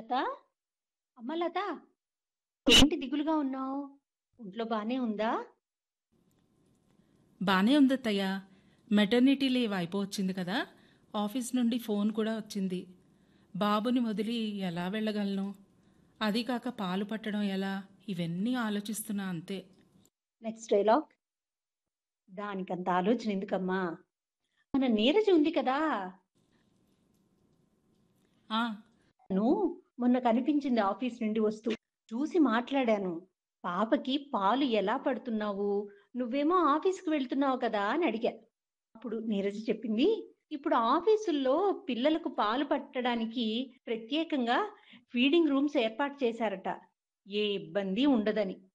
లత? అమ్మ లత! ఏంటి దిగులుగా ఉన్నావు? ఒంట్లో బానే ఉందా? బానే ఉందత్తయ్య. మెటర్నిటీ లీవ్ అయిపోవచ్చింది కదా! ఆఫీస్ నుండి ఫోన్ కూడా వచ్చింది. బాబుని వదిలి ఎలా వెళ్ళగలను? అదీ కాక పాలు పట్టడం ఎలా? ఇవన్నీ ఆలోచిస్తున్నా అంతే. Next dialogue. దానికంత ఆలోచన ఎందుకమ్మా? మన నీరజ ఉంది కదా! ఆ! తను మొన్న కనిపించింది ఆఫీస్ నుండి వస్తూ. చూసి మాట్లాడాను. పాపకి పాలు ఎలా పడుతున్నావు? నువ్వేమో ఆఫీస్‌కి వెళ్తున్నావు కదా! అని అడిగా. అప్పుడు నీరజ చెప్పింది, ఇప్పుడు ఆఫీసుల్లో పిల్లలకు పాలు పట్టడానికి ప్రత్యేకంగా ఫీడింగ్ రూమ్స్ ఏర్పాటు చేశారట. ఏ ఇబ్బంది ఉండదని.